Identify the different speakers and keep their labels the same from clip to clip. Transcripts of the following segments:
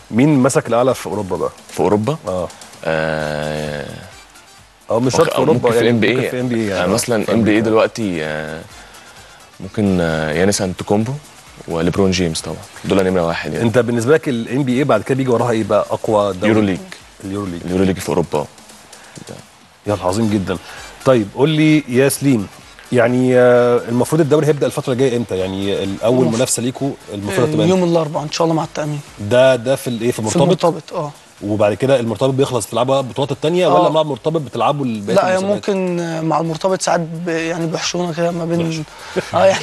Speaker 1: مين مسك الاعلى في اوروبا بقى
Speaker 2: في اوروبا
Speaker 1: اه
Speaker 2: آه
Speaker 1: او مش شرط في اوروبا
Speaker 2: ممكن في ام بي
Speaker 1: ممكن
Speaker 2: اي
Speaker 1: في ام بي اي يعني
Speaker 2: مثلا
Speaker 1: في
Speaker 2: ام بي اي
Speaker 1: أمريكا.
Speaker 2: دلوقتي آه ممكن آه يانس انتوكومبو وليبرون جيمس طبعا دول نمره واحد يعني
Speaker 1: انت بالنسبه لك الام بي اي بعد كده بيجي وراها ايه بقى اقوى دوري
Speaker 2: يورو ليج
Speaker 1: اليورو ليج
Speaker 2: اليورو ليج في اوروبا
Speaker 1: يا عظيم جدا طيب قول لي يا سليم يعني آه، المفروض الدوري هيبدا الفتره الجايه امتى يعني الاول
Speaker 3: المفروض-
Speaker 1: منافسه ليكوا المفروض تبقى
Speaker 3: يوم الاربعاء ان شاء الله مع التامين
Speaker 1: ده ده في الايه في
Speaker 3: في
Speaker 1: المرتبط
Speaker 3: المرتبط اه
Speaker 1: وبعد كده المرتبط بيخلص بتلعبوا بقى البطولات الثانيه
Speaker 3: آه.
Speaker 1: ولا مع المرتبط بتلعبوا الباقي
Speaker 3: لا هي
Speaker 1: المسابقات؟
Speaker 3: ممكن آه، مع المرتبط ساعات ب- يعني بيحشونا كده ما بين اه يعني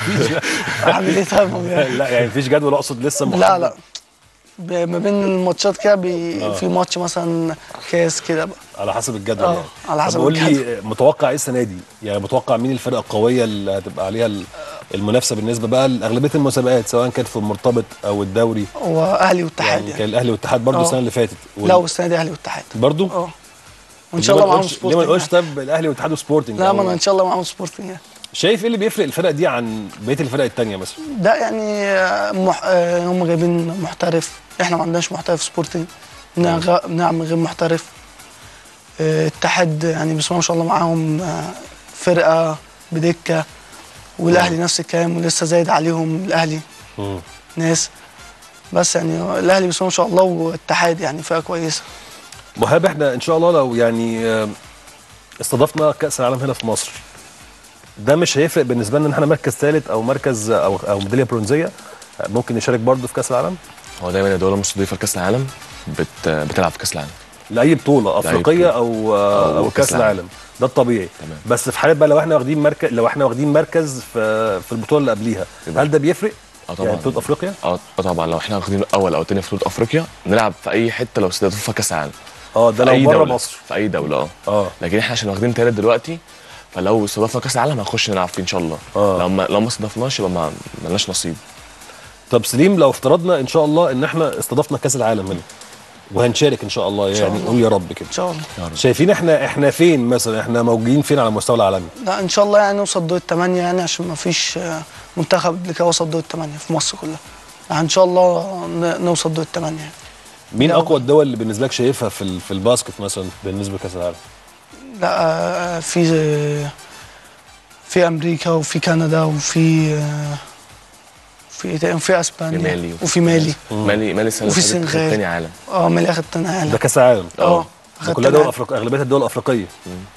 Speaker 3: اعمل ايه طيب ما بي-
Speaker 1: لا يعني مفيش جدول اقصد لسه
Speaker 3: لا
Speaker 1: محدد.
Speaker 3: لا ب- ما بين الماتشات كده بي... في ماتش مثلا كاس كده بقى
Speaker 1: على حسب الجدول
Speaker 3: آه،
Speaker 1: يعني
Speaker 3: على حسب
Speaker 1: طب قول لي
Speaker 3: الجدول.
Speaker 1: متوقع ايه السنه دي يعني متوقع مين الفرقه القويه اللي هتبقى عليها ال- المنافسه بالنسبه بقى لاغلبيه المسابقات سواء كانت في المرتبط او الدوري
Speaker 3: هو اهلي والاتحاد
Speaker 1: يعني كان
Speaker 3: يعني,
Speaker 1: الاهلي والاتحاد برضو
Speaker 3: آه.
Speaker 1: السنه اللي فاتت وال-
Speaker 3: لا والسنه دي اهلي والاتحاد
Speaker 1: برضو
Speaker 3: اه وان شاء الله معاهم
Speaker 1: ليه ما نقولش
Speaker 3: سبورتنج
Speaker 1: طب الاهلي والاتحاد وسبورتنج
Speaker 3: لا ما
Speaker 1: أو-
Speaker 3: انا ان شاء الله معاهم سبورتنج يعني.
Speaker 1: شايف ايه اللي بيفرق الفرق دي عن بقيه الفرق الثانيه مثلا
Speaker 3: ده يعني آه، مح... آه، هم جايبين محترف احنا ما عندناش محترف سبورتنج بنغ- بنعمل غير محترف آه، اتحاد يعني بسم الله ما شاء الله معاهم آه، فرقه بدكه والاهلي نفس الكلام ولسه زايد عليهم الاهلي ناس بس يعني الاهلي بسم الله ما شاء الله والاتحاد يعني فرقه كويسه
Speaker 1: مهاب احنا ان شاء الله لو يعني آه، استضفنا كاس العالم هنا في مصر ده مش هيفرق بالنسبه لنا ان احنا مركز ثالث او مركز او او ميداليه برونزيه آه، ممكن نشارك برضو في كاس العالم
Speaker 2: هو دايما الدوله المستضيفه لكاس العالم بت... بتلعب في كاس العالم
Speaker 1: لاي بطوله افريقيه
Speaker 2: بطولة.
Speaker 1: او آه،
Speaker 2: أو
Speaker 1: او
Speaker 2: كأس
Speaker 1: كاس العالم ده الطبيعي
Speaker 2: تمام.
Speaker 1: بس في حاله بقى لو احنا واخدين مركز لو احنا واخدين مركز في في البطوله اللي قبليها
Speaker 2: يبقى-
Speaker 1: هل ده بيفرق
Speaker 2: اه طبعا
Speaker 1: يعني بطوله افريقيا
Speaker 2: اه آه طبعا لو احنا واخدين اول او تاني في بطوله افريقيا نلعب في اي حته لو استضافها كاس العالم
Speaker 1: اه ده
Speaker 2: في
Speaker 1: لو
Speaker 2: اي
Speaker 1: بره
Speaker 2: دولة.
Speaker 1: مصر
Speaker 2: في اي دوله اه
Speaker 1: اه
Speaker 2: لكن احنا عشان واخدين تالت دلوقتي فلو استضافنا كاس العالم هنخش نلعب فيه ان شاء الله
Speaker 1: آه.
Speaker 2: لو ما لو ما استضفناش يبقى ما ملناش نصيب
Speaker 1: طب سليم لو افترضنا ان شاء الله ان احنا استضفنا كاس العالم هنا وهنشارك ان شاء الله
Speaker 3: شاء
Speaker 1: يعني
Speaker 3: الله.
Speaker 1: قول يا رب كده
Speaker 3: ان شاء الله
Speaker 2: يا رب
Speaker 1: شايفين احنا احنا فين مثلا احنا موجودين فين على المستوى العالمي
Speaker 3: لا ان شاء الله يعني نوصل دور الثمانيه يعني عشان ما فيش آه، منتخب قبل كده وصل دور الثمانيه في مصر كلها يعني ان شاء الله ن- نوصل دور الثمانيه يعني.
Speaker 1: مين
Speaker 3: لا.
Speaker 1: اقوى الدول اللي بالنسبه لك شايفها في ال- في الباسكت مثلا بالنسبه لكاس العالم
Speaker 3: لا آه، في آه، في امريكا وفي كندا وفي آه، في إيه تاني؟ في اسبانيا
Speaker 2: في مالي
Speaker 3: وفي مالي
Speaker 2: مالي مالي السنه
Speaker 3: وفي
Speaker 2: اللي فاتت خد
Speaker 3: السنغال.
Speaker 2: تاني عالم
Speaker 3: اه مالي اخد تاني
Speaker 1: ده
Speaker 3: عالم
Speaker 1: كاس العالم
Speaker 3: اه
Speaker 1: ده
Speaker 3: أخد
Speaker 1: كلها
Speaker 3: تاني
Speaker 1: دول
Speaker 3: عالم.
Speaker 1: افريقيا اغلبيه الدول الافريقيه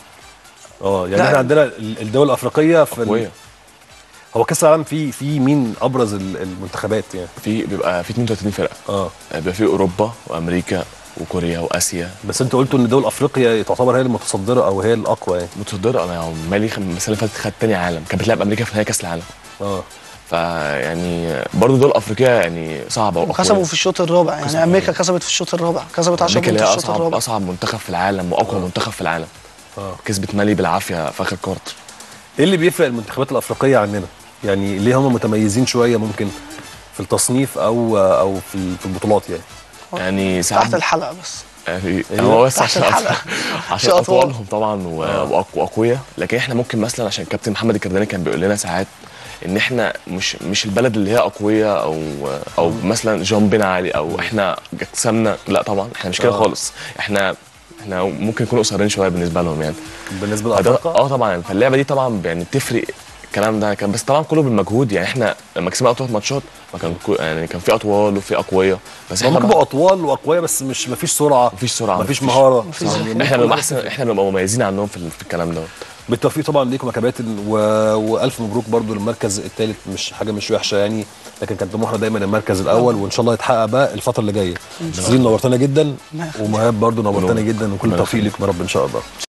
Speaker 1: اه يعني
Speaker 3: لا.
Speaker 1: احنا عندنا ال- الدول الافريقيه في ال-
Speaker 2: قويه
Speaker 1: هو كاس العالم فيه في مين ابرز ال- المنتخبات يعني
Speaker 2: في بيبقى في 32 فرقه
Speaker 1: اه
Speaker 2: بيبقى في اوروبا وامريكا وكوريا واسيا
Speaker 1: بس انتوا قلتوا ان دول افريقيا تعتبر هي المتصدره او هي الاقوى يعني
Speaker 2: متصدره انا يعني مالي خم- السنه اللي فاتت خد تاني عالم كانت بتلعب امريكا في نهائي كاس العالم
Speaker 1: اه
Speaker 2: فيعني برضه دول افريقيا يعني صعبه وأقوياء.
Speaker 3: وكسبوا في الشوط الرابع يعني
Speaker 2: كسبوا.
Speaker 3: امريكا كسبت في الشوط الرابع كسبت 10
Speaker 2: امريكا
Speaker 3: بونت
Speaker 2: اللي
Speaker 3: في
Speaker 2: هي
Speaker 3: الشوط
Speaker 2: اصعب
Speaker 3: الرابع
Speaker 2: اصعب منتخب في العالم واقوى منتخب في العالم
Speaker 1: اه
Speaker 2: كسبت مالي بالعافيه في اخر كوارتر
Speaker 1: ايه اللي بيفرق المنتخبات الافريقيه عننا يعني ليه هم متميزين شويه ممكن في التصنيف او او في ال- في البطولات يعني
Speaker 2: يعني ساعات
Speaker 3: تحت الحلقه بس
Speaker 2: يعني هو بس
Speaker 3: تحت
Speaker 2: عشان
Speaker 3: الحلقة.
Speaker 2: عشان
Speaker 3: عشان أطوال.
Speaker 2: اطوالهم طبعا و- وأق- واقوياء لكن احنا ممكن مثلا عشان كابتن محمد الكرداني كان بيقول لنا ساعات ان احنا مش مش البلد اللي هي اقويه او او مثلا جامبنا عالي او احنا اجسامنا لا طبعا احنا مش كده
Speaker 1: آه.
Speaker 2: خالص احنا احنا ممكن نكون قصيرين شويه بالنسبه لهم يعني
Speaker 1: بالنسبه
Speaker 2: فده-
Speaker 1: لافريقيا
Speaker 2: اه طبعا فاللعبه دي طبعا يعني بتفرق الكلام ده كان بس طبعا كله بالمجهود يعني احنا لما كسبنا اطول ماتشات ما كان كو- يعني كان في اطوال وفي اقوياء بس
Speaker 1: هم
Speaker 2: احنا
Speaker 1: ممكن يبقوا اطوال واقوياء بس مش مفيش سرعه
Speaker 2: مفيش سرعه
Speaker 1: مفيش مهاره
Speaker 3: مفيش-
Speaker 1: يعني
Speaker 2: احنا
Speaker 1: كل
Speaker 2: بنبقى
Speaker 1: ده
Speaker 2: احسن احنا بنبقى مميزين عنهم في, ال- في الكلام ده
Speaker 1: بالتوفيق طبعا ليكم يا كباتن و... والف مبروك برضو للمركز الثالث مش حاجه مش وحشه يعني لكن كان طموحنا دايما المركز الاول وان شاء الله يتحقق بقى الفتره اللي جايه سليم نورتنا جدا
Speaker 3: الله يخليك.
Speaker 1: ومهاب برضو نورتنا
Speaker 2: نور.
Speaker 1: جدا وكل
Speaker 2: الله
Speaker 1: التوفيق
Speaker 2: يخليك.
Speaker 1: لكم يا رب ان شاء الله